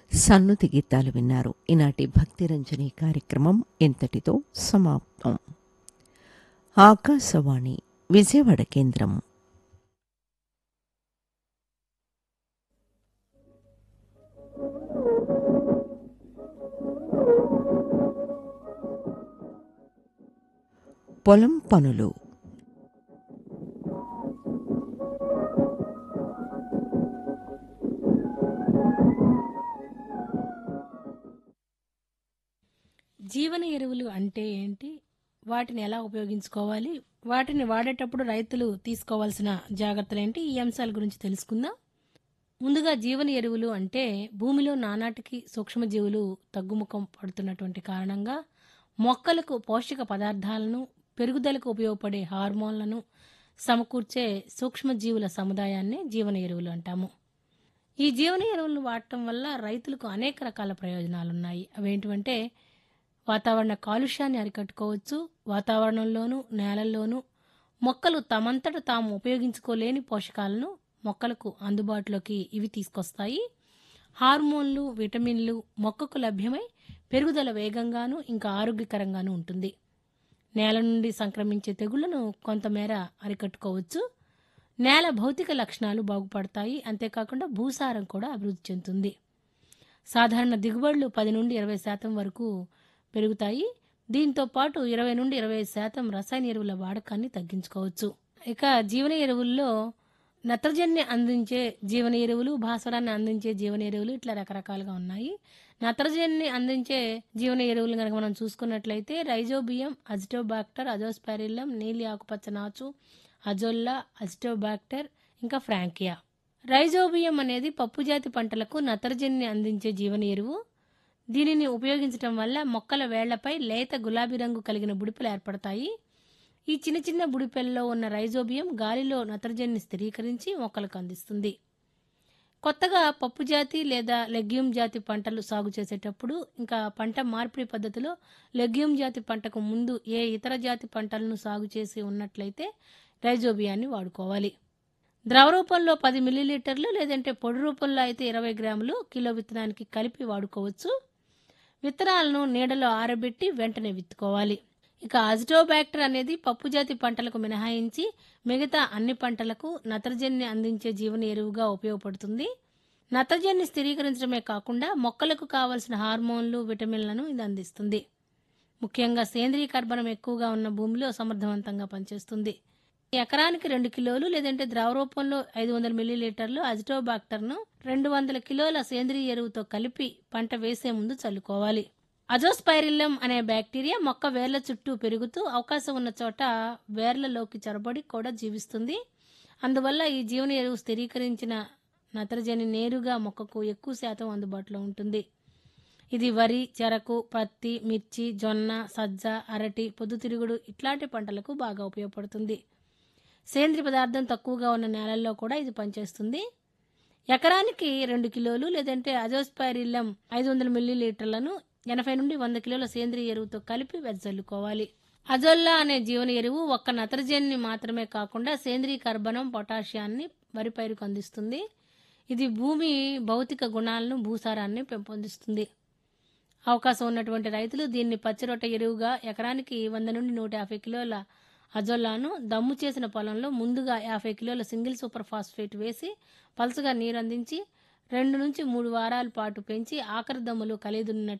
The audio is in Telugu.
సన్నుతి గీతాలు విన్నారు ఈనాటి భక్తిరంజని కార్యక్రమం ఇంతటితో సమాప్తం ఆకాశవాణి విజయవాడ కేంద్రం పొలం పనులు జీవన ఎరువులు అంటే ఏంటి వాటిని ఎలా ఉపయోగించుకోవాలి వాటిని వాడేటప్పుడు రైతులు తీసుకోవాల్సిన జాగ్రత్తలు ఏంటి ఈ అంశాల గురించి తెలుసుకుందాం ముందుగా జీవన ఎరువులు అంటే భూమిలో నానాటికి సూక్ష్మజీవులు తగ్గుముఖం పడుతున్నటువంటి కారణంగా మొక్కలకు పోషక పదార్థాలను పెరుగుదలకు ఉపయోగపడే హార్మోన్లను సమకూర్చే సూక్ష్మజీవుల సముదాయాన్ని జీవన ఎరువులు అంటాము ఈ జీవన ఎరువులను వాడటం వల్ల రైతులకు అనేక రకాల ప్రయోజనాలున్నాయి అవేంటివంటే వాతావరణ కాలుష్యాన్ని అరికట్టుకోవచ్చు వాతావరణంలోనూ నేలల్లోనూ మొక్కలు తమంతట తాము ఉపయోగించుకోలేని పోషకాలను మొక్కలకు అందుబాటులోకి ఇవి తీసుకొస్తాయి హార్మోన్లు విటమిన్లు మొక్కకు లభ్యమై పెరుగుదల వేగంగాను ఇంకా ఆరోగ్యకరంగాను ఉంటుంది నేల నుండి సంక్రమించే తెగుళ్లను కొంతమేర అరికట్టుకోవచ్చు నేల భౌతిక లక్షణాలు బాగుపడతాయి అంతేకాకుండా భూసారం కూడా అభివృద్ధి చెందుతుంది సాధారణ దిగుబడులు పది నుండి ఇరవై శాతం వరకు పెరుగుతాయి దీంతో పాటు ఇరవై నుండి ఇరవై శాతం రసాయన ఎరువుల వాడకాన్ని తగ్గించుకోవచ్చు ఇక జీవన ఎరువుల్లో నత్రజన్ని అందించే జీవన ఎరువులు భాస్వరాన్ని అందించే జీవన ఎరువులు ఇట్లా రకరకాలుగా ఉన్నాయి నత్రజన్ని అందించే జీవన ఎరువులు కనుక మనం చూసుకున్నట్లయితే రైజోబియం అజిటోబాక్టర్ అజోస్పారిల్లం నీలి ఆకుపచ్చ నాచు అజొల్లా అజిటోబాక్టర్ ఇంకా ఫ్రాంకియా రైజోబియం అనేది పప్పుజాతి పంటలకు నత్రజన్ని అందించే జీవన ఎరువు దీనిని ఉపయోగించటం వల్ల మొక్కల వేళ్లపై లేత గులాబీ రంగు కలిగిన బుడిపెలు ఏర్పడతాయి ఈ చిన్న చిన్న బుడిపెల్లో ఉన్న రైజోబియం గాలిలో నత్రజనిని స్థిరీకరించి మొక్కలకు అందిస్తుంది కొత్తగా పప్పు జాతి లేదా లెగ్యూమ్ జాతి పంటలు సాగు చేసేటప్పుడు ఇంకా పంట మార్పిడి పద్ధతిలో లెగ్యూమ్ జాతి పంటకు ముందు ఏ ఇతర జాతి పంటలను సాగు చేసి ఉన్నట్లయితే రైజోబియాన్ని వాడుకోవాలి ద్రవ రూపంలో పది మిల్లీలీటర్లు లేదంటే పొడి రూపంలో అయితే ఇరవై గ్రాములు కిలో విత్తనానికి కలిపి వాడుకోవచ్చు విత్తనాలను నీడలో ఆరబెట్టి వెంటనే విత్తుకోవాలి ఇక అజిటోబాక్టర్ అనేది పప్పు జాతి పంటలకు మినహాయించి మిగతా అన్ని పంటలకు నత్రజనిని అందించే జీవన ఎరువుగా ఉపయోగపడుతుంది నత్రజనిని స్థిరీకరించడమే కాకుండా మొక్కలకు కావలసిన హార్మోన్లు విటమిన్లను ఇది అందిస్తుంది ముఖ్యంగా సేంద్రీయ కర్బనం ఎక్కువగా ఉన్న భూమిలో సమర్థవంతంగా పనిచేస్తుంది ఎకరానికి రెండు కిలోలు లేదంటే ద్రవ రూపంలో ఐదు వందల మిల్లీలీటర్లు అజిటోబాక్టర్ను రెండు వందల కిలోల సేంద్రీయ ఎరువుతో కలిపి పంట వేసే ముందు చల్లుకోవాలి అజోస్పైరిల్లం అనే బ్యాక్టీరియా మొక్క వేర్ల చుట్టూ పెరుగుతూ అవకాశం ఉన్న చోట వేర్లలోకి చొరబడి కూడా జీవిస్తుంది అందువల్ల ఈ జీవన ఎరువు స్థిరీకరించిన నత్రజని నేరుగా మొక్కకు ఎక్కువ శాతం అందుబాటులో ఉంటుంది ఇది వరి చెరకు పత్తి మిర్చి జొన్న సజ్జ అరటి పొద్దుతిరుగుడు ఇట్లాంటి పంటలకు బాగా ఉపయోగపడుతుంది సేంద్రియ పదార్థం తక్కువగా ఉన్న నేలల్లో కూడా ఇది పనిచేస్తుంది ఎకరానికి రెండు కిలోలు లేదంటే అజోస్పైరిల్లం ఐదు వందల మిల్లీలీటర్లను ఎనభై నుండి వంద కిలోల సేంద్రియ ఎరువుతో కలిపి వెదజల్లుకోవాలి అజోల్లా అనే జీవన ఎరువు ఒక్క నత్రజనిని మాత్రమే కాకుండా సేంద్రియ కర్బనం పొటాషియాన్ని వరి పైరుకు అందిస్తుంది ఇది భూమి భౌతిక గుణాలను భూసారాన్ని పెంపొందిస్తుంది అవకాశం ఉన్నటువంటి రైతులు దీన్ని పచ్చిరొట్ట ఎరువుగా ఎకరానికి వంద నుండి నూట యాభై కిలోల అజొల్లాను దమ్ము చేసిన పొలంలో ముందుగా యాభై కిలోల సింగిల్ సూపర్ ఫాస్ఫేట్ వేసి పలుచగా నీరు అందించి రెండు నుంచి మూడు వారాల పాటు పెంచి ఆఖరి దమ్ములు కలిదున్నట్టు